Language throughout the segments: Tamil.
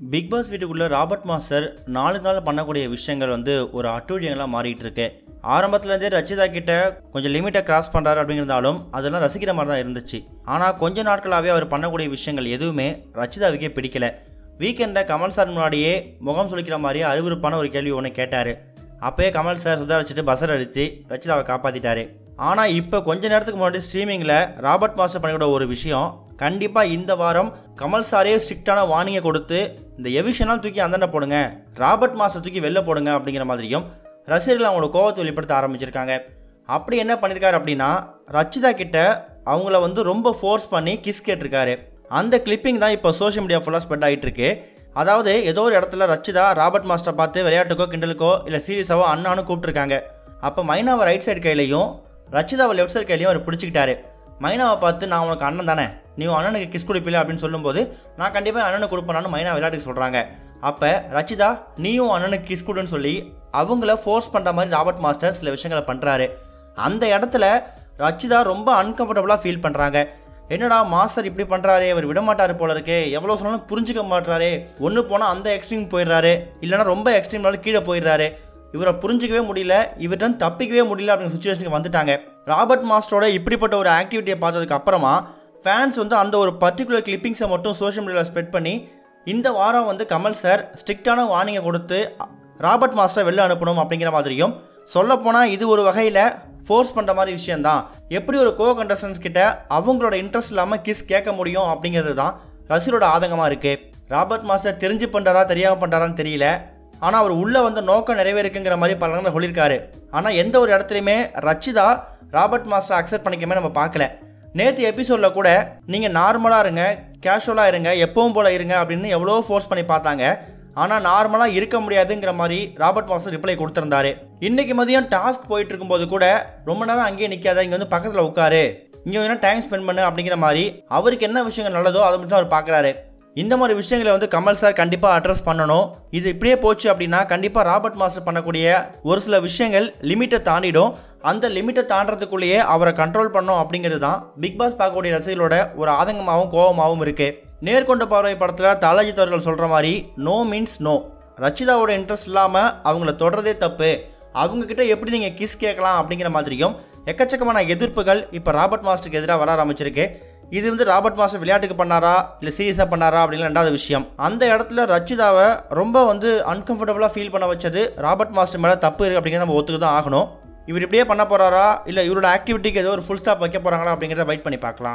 பிக் பாஸ் வீட்டுக்குள்ள ராபர்ட் மாஸ்டர் நாளுக்கு நாள் பண்ணக்கூடிய விஷயங்கள் வந்து ஒரு அட்டூழியங்களாக மாறிட்டு இருக்கு ஆரம்பத்துலேருந்தே ரச்சிதா கிட்ட கொஞ்சம் லிமிட்டை கிராஸ் பண்ணுறாரு அப்படிங்கிறதாலும் அதெல்லாம் ரசிக்கிற மாதிரி தான் இருந்துச்சு ஆனால் கொஞ்ச நாட்களாகவே அவர் பண்ணக்கூடிய விஷயங்கள் எதுவுமே ரச்சிதாவுக்கே பிடிக்கல வீக்கெண்டை கமல் சார் முன்னாடியே முகம் சுளிக்கிற மாதிரியே அருவருப்பான ஒரு கேள்வி ஒன்று கேட்டார் அப்போயே கமல் சார் சுதாரிச்சுட்டு பஸ்ஸர் அடித்து ரச்சிதாவை காப்பாற்றிட்டாரு ஆனால் இப்போ கொஞ்ச நேரத்துக்கு முன்னாடி ஸ்ட்ரீமிங்கில் ராபர்ட் மாஸ்டர் பண்ணிக்கூட ஒரு விஷயம் கண்டிப்பாக இந்த வாரம் கமல் சாரே ஸ்ட்ரிக்டான வார்னிங்கை கொடுத்து இந்த எவிஷனால் தூக்கி அந்தாண்ட போடுங்க ராபர்ட் மாஸ்டர் தூக்கி வெளில போடுங்க அப்படிங்கிற மாதிரியும் ரசிகர்கள் அவங்களோட கோவத்தை வெளிப்படுத்த ஆரம்பிச்சிருக்காங்க அப்படி என்ன பண்ணியிருக்காரு அப்படின்னா ரச்சிதா கிட்ட அவங்கள வந்து ரொம்ப ஃபோர்ஸ் பண்ணி கிஸ் கேட்டிருக்காரு அந்த கிளிப்பிங் தான் இப்போ சோஷியல் மீடியா ஃபுல்லாக ஸ்ப்ரெட் ஆகிட்டு இருக்கு அதாவது ஏதோ ஒரு இடத்துல ரச்சிதா ராபர்ட் மாஸ்டரை பார்த்து விளையாட்டுக்கோ கிண்டலுக்கோ இல்லை சீரியஸாவோ அண்ணான்னு கூப்பிட்டுருக்காங்க அப்போ மைனாவை ரைட் சைடு கையிலையும் ரச்சிதாவை லெஃப்ட் சைடு கையிலையும் அவர் பிடிச்சிக்கிட்டாரு மைனாவை பார்த்து நான் உனக்கு அண்ணன் தானே நீ உன் அண்ணனுக்கு கிஸ் கொடுப்பில்ல அப்படின்னு சொல்லும்போது நான் கண்டிப்பாக அண்ணனுக்கு கொடுப்பேனான்னு மைனா விளையாட்டுக்கு சொல்கிறாங்க அப்போ ரச்சிதா நீயும் அண்ணனுக்கு கிஸ் கொடுன்னு சொல்லி அவங்கள ஃபோர்ஸ் பண்ணுற மாதிரி ராபர்ட் மாஸ்டர் சில விஷயங்களை பண்ணுறாரு அந்த இடத்துல ரச்சிதா ரொம்ப அன்கம்ஃபர்டபுளாக ஃபீல் பண்ணுறாங்க என்னடா மாஸ்டர் இப்படி பண்ணுறாரு அவர் விட மாட்டாரு போல இருக்கே எவ்வளோ சொன்னாலும் புரிஞ்சுக்க மாட்டாரு ஒன்று போனால் அந்த எக்ஸ்ட்ரீம் போயிடுறாரு இல்லைன்னா ரொம்ப எக்ஸ்ட்ரீம்னால கீழே போயிடுறாரு இவரை புரிஞ்சிக்கவே முடியல இவர்கிட்ட தப்பிக்கவே முடியல அப்படிங்கிற சுச்சுவேஷனுக்கு வந்துட்டாங்க ராபர்ட் மாஸ்டரோட இப்படிப்பட்ட ஒரு ஆக்டிவிட்டியை பார்த்ததுக்கு அப்புறமா ஃபேன்ஸ் வந்து அந்த ஒரு பர்டிகுலர் கிளிப்பிங்ஸை மட்டும் சோஷியல் மீடியாவில் ஸ்ப்ரெட் பண்ணி இந்த வாரம் வந்து கமல் சார் ஸ்ட்ரிக்டான வார்னிங்கை கொடுத்து ராபர்ட் மாஸ்டரை வெளில அனுப்பணும் அப்படிங்கிற மாதிரியும் சொல்லப்போனால் இது ஒரு வகையில் ஃபோர்ஸ் பண்ணுற மாதிரி விஷயந்தான் எப்படி ஒரு கோ கண்டஸ்டன்ஸ் கிட்ட அவங்களோட இன்ட்ரெஸ்ட் இல்லாமல் கிஸ் கேட்க முடியும் அப்படிங்கிறது தான் ரசிகரோட ஆதங்கமாக இருக்குது ராபர்ட் மாஸ்டர் தெரிஞ்சு பண்ணுறாரா தெரியாமல் பண்ணுறாரான்னு தெரியல ஆனால் அவர் உள்ளே வந்த நோக்கம் நிறைவேறுக்குங்கிற மாதிரி பல இடங்களில் சொல்லியிருக்காரு ஆனால் எந்த ஒரு இடத்துலையுமே ரச்சிதா ராபர்ட் மாஸ்டர் அக்செப்ட் பண்ணிக்கமே நம்ம பார்க்கல நேற்று எபிசோடில் கூட நீங்கள் நார்மலாக இருங்க கேஷுவலாக இருங்க எப்பவும் போல் இருங்க அப்படின்னு எவ்வளோ ஃபோர்ஸ் பண்ணி பார்த்தாங்க ஆனால் நார்மலாக இருக்க முடியாதுங்கிற மாதிரி ராபர்ட் மாஸ்டர் ரிப்ளை கொடுத்துருந்தாரு இன்னைக்கு மதியம் டாஸ்க் போயிட்டு இருக்கும்போது கூட ரொம்ப நேரம் அங்கேயே நிற்காத இங்கே வந்து பக்கத்தில் உட்காரு இங்கே வேணா டைம் ஸ்பெண்ட் பண்ணு அப்படிங்கிற மாதிரி அவருக்கு என்ன விஷயங்கள் நல்லதோ அதை மட்டும் அவர் பார்க்குறாரு இந்த மாதிரி விஷயங்களை வந்து கமல் சார் கண்டிப்பாக அட்ரஸ் பண்ணணும் இது இப்படியே போச்சு அப்படின்னா கண்டிப்பாக ராபர்ட் மாஸ்டர் பண்ணக்கூடிய ஒரு சில விஷயங்கள் லிமிட்டை தாண்டிடும் அந்த லிமிட்டை தாண்டறதுக்குள்ளேயே அவரை கண்ட்ரோல் பண்ணோம் அப்படிங்கிறது தான் பிக் பாஸ் பார்க்கக்கூடிய ரசிகர்களோட ஒரு ஆதங்கமாகவும் கோபமாகவும் இருக்குது நேர்கொண்ட பார்வை படத்தில் தலஜித் அவர்கள் சொல்கிற மாதிரி நோ மீன்ஸ் நோ ரச்சிதாவோட இன்ட்ரெஸ்ட் இல்லாமல் அவங்கள தொடர்றதே தப்பு அவங்கக்கிட்ட எப்படி நீங்கள் கிஸ் கேட்கலாம் அப்படிங்கிற மாதிரியும் எக்கச்சக்கமான எதிர்ப்புகள் இப்போ ராபர்ட் மாஸ்டருக்கு எதிராக வர ஆரம்பிச்சிருக்கு இது வந்து ராபர்ட் மாஸ்டர் விளையாட்டுக்கு பண்ணாரா இல்லை சீரியஸாக பண்ணாரா அப்படின்னு ரெண்டாவது விஷயம் அந்த இடத்துல ரச்சிதாவை ரொம்ப வந்து அன்கம்ஃபர்டபுளாக ஃபீல் பண்ண வச்சது ராபர்ட் மாஸ்டர் மேலே தப்பு இருக்குது அப்படிங்கிறத நம்ம ஒத்துக்கு தான் ஆகணும் இவர் இப்படியே பண்ண போகிறாரா இல்லை இவரோட ஆக்டிவிட்டிக்கு ஏதோ ஒரு ஃபுல் ஸ்டாப் வைக்க போகிறாங்களா அப்படிங்கிறத வெயிட் பண்ணி பார்க்கலாம்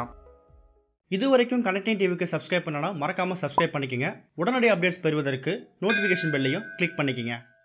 இது வரைக்கும் கனெக்டிங் டிவிக்கு சப்ஸ்கிரைப் பண்ணனா மறக்காமல் சப்ஸ்கிரைப் பண்ணிக்கங்க உடனடி அப்டேட்ஸ் பெறுவதற்கு நோட்டிஃபிகேஷன் பெல்லையும் கிளிக் பண்ணிக்கங்க